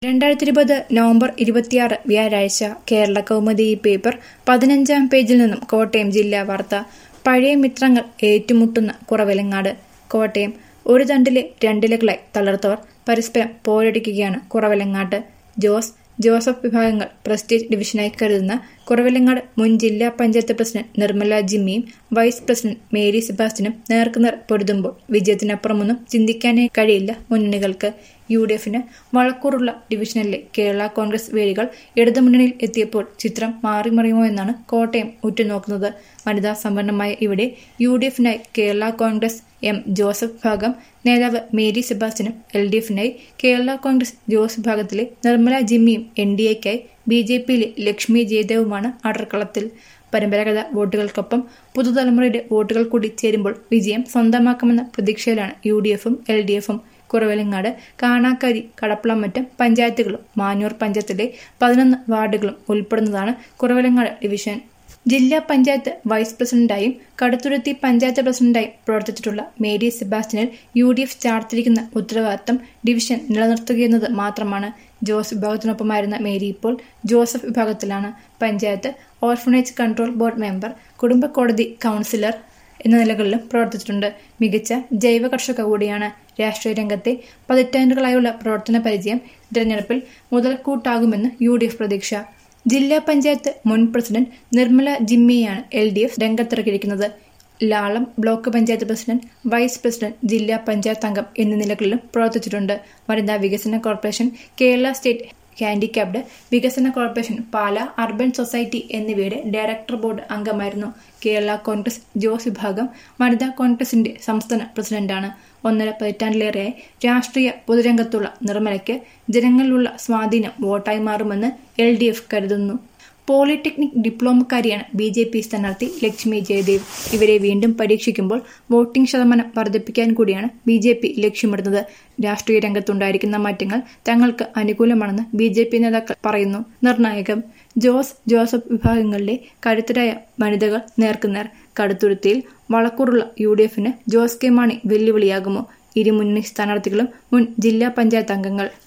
രണ്ടായിരത്തി ഇരുപത് നവംബർ ഇരുപത്തിയാറ് വ്യാഴാഴ്ച കേരള കൗമുദി പേപ്പർ പതിനഞ്ചാം പേജിൽ നിന്നും കോട്ടയം ജില്ലാ വാർത്ത പഴയ മിത്രങ്ങൾ ഏറ്റുമുട്ടുന്ന കുറവിലങ്ങാട് കോട്ടയം ഒരു തണ്ടിലെ രണ്ടിലകളായി തളർത്തവർ പരസ്പരം പോരടിക്കുകയാണ് കുറവിലങ്ങാട്ട് ജോസ് ജോസഫ് വിഭാഗങ്ങൾ പ്രസ്റ്റീജ് ഡിവിഷനായി കരുതുന്ന കുറവിലങ്ങാട് മുൻ ജില്ലാ പഞ്ചായത്ത് പ്രസിഡന്റ് നിർമ്മല ജിമ്മിയും വൈസ് പ്രസിഡന്റ് മേരി സെബാസ്റ്റ്യനും നേർക്കുനേർ പൊരുതുമ്പോൾ വിജയത്തിനപ്പുറമൊന്നും ചിന്തിക്കാനേ കഴിയില്ല മുന്നണികൾക്ക് യു ഡി എഫിന് വളക്കൂറുള്ള ഡിവിഷനിലെ കേരള കോൺഗ്രസ് വേദികൾ ഇടതുമുന്നണിയിൽ എത്തിയപ്പോൾ ചിത്രം മാറിമറിയുമോ എന്നാണ് കോട്ടയം ഉറ്റുനോക്കുന്നത് വനിതാ സമ്പന്നമായ ഇവിടെ യു ഡി എഫിനായി കേരള കോൺഗ്രസ് എം ജോസഫ് വിഭാഗം നേതാവ് മേരി സെബാസ്റ്റ്യനും എൽ ഡി എഫിനായി കേരള കോൺഗ്രസ് ജോസ് വിഭാഗത്തിലെ നിർമ്മല ജിമ്മിയും എൻ ഡി എക്കായി ബി ജെ പിയിലെ ലക്ഷ്മി ജയദേവുമാണ് അടർക്കളത്തിൽ പരമ്പരാഗത വോട്ടുകൾക്കൊപ്പം പുതുതലമുറയുടെ വോട്ടുകൾ കൂടി ചേരുമ്പോൾ വിജയം സ്വന്തമാക്കുമെന്ന പ്രതീക്ഷയിലാണ് യു ഡി എഫും എൽ ഡി എഫും കുറവലങ്ങാട് കാണാക്കരി കടപ്പളമറ്റം പഞ്ചായത്തുകളും മാഞ്ഞൂർ പഞ്ചായത്തിലെ പതിനൊന്ന് വാർഡുകളും ഉൾപ്പെടുന്നതാണ് കുറവലങ്ങാട് ഡിവിഷൻ ജില്ലാ പഞ്ചായത്ത് വൈസ് പ്രസിഡന്റായും കടുത്തുരുത്തി പഞ്ചായത്ത് പ്രസിഡന്റായും പ്രവർത്തിച്ചിട്ടുള്ള മേരി സെബാസ്റ്റ്യനിൽ യു ഡി എഫ് ചാർത്തിരിക്കുന്ന ഉത്തരവാദിത്തം ഡിവിഷൻ നിലനിർത്തുകയെന്നത് മാത്രമാണ് ജോസ് വിഭാഗത്തിനൊപ്പമായിരുന്ന മേരി ഇപ്പോൾ ജോസഫ് വിഭാഗത്തിലാണ് panchayat orphanage control board member കുടുംബ കോടതി കൗൺസിലർ എന്ന നിലകളിലും പ്രവർത്തിച്ചിട്ടുണ്ട് മികച്ച ജൈവ കർഷക കൂടിയാണ് രാഷ്ട്രീയ രംഗത്തെ പതിറ്റാണ്ടുകളായുള്ള പ്രവർത്തന പരിചയം തിരഞ്ഞെടുപ്പിൽ മുതൽക്കൂട്ടാകുമെന്ന് യു ഡി എഫ് പ്രതീക്ഷ ജില്ലാ പഞ്ചായത്ത് മുൻ പ്രസിഡന്റ് നിർമ്മല ജിമ്മിയാണ് എൽ ഡി എഫ് രംഗത്തിറക്കിയിരിക്കുന്നത് Lalam block panchayat president vice president ജില്ലാ പഞ്ചായത്ത് അംഗം എന്നീ നിലകളിലും പ്രവർത്തിച്ചിട്ടുണ്ട് വനിതാ വികസന കോർപ്പറേഷൻ കേരള സ്റ്റേറ്റ് ഹാൻഡിക്യാപ്ഡ് വികസന കോർപ്പറേഷൻ പാല അർബൻ സൊസൈറ്റി എന്നിവയുടെ ഡയറക്ടർ ബോർഡ് അംഗമായിരുന്നു കേരള കോൺഗ്രസ് ജോസ് വിഭാഗം വനിതാ കോൺഗ്രസിന്റെ സംസ്ഥാന പ്രസിഡന്റാണ് ഒന്നര പതിറ്റാണ്ടിലേറെയായി രാഷ്ട്രീയ പൊതുരംഗത്തുള്ള നിർമ്മലയ്ക്ക് ജനങ്ങളിലുള്ള സ്വാധീനം വോട്ടായി മാറുമെന്ന് എൽ ഡി എഫ് കരുതുന്നു പോളിടെക്നിക് ഡിപ്ലോമക്കാരിയാണ് ബി ജെ പി സ്ഥാനാർത്ഥി ലക്ഷ്മി ജയദേവ് ഇവരെ വീണ്ടും പരീക്ഷിക്കുമ്പോൾ വോട്ടിംഗ് ശതമാനം വർദ്ധിപ്പിക്കാൻ കൂടിയാണ് ബി ജെ പി ലക്ഷ്യമിടുന്നത് രാഷ്ട്രീയ രംഗത്തുണ്ടായിരിക്കുന്ന മാറ്റങ്ങൾ തങ്ങൾക്ക് അനുകൂലമാണെന്ന് ബി ജെ പി നേതാക്കൾ പറയുന്നു നിർണായകം ജോസ് ജോസഫ് വിഭാഗങ്ങളിലെ കരുത്തരായ വനിതകൾ നേർക്കുനേർ കടുത്തുരുത്തിയിൽ വളക്കൂറുള്ള യു ഡി എഫിന് ജോസ് കെ മാണി വെല്ലുവിളിയാകുമോ ഇരുമുന്നണി സ്ഥാനാർത്ഥികളും മുൻ ജില്ലാ പഞ്ചായത്ത് അംഗങ്ങൾ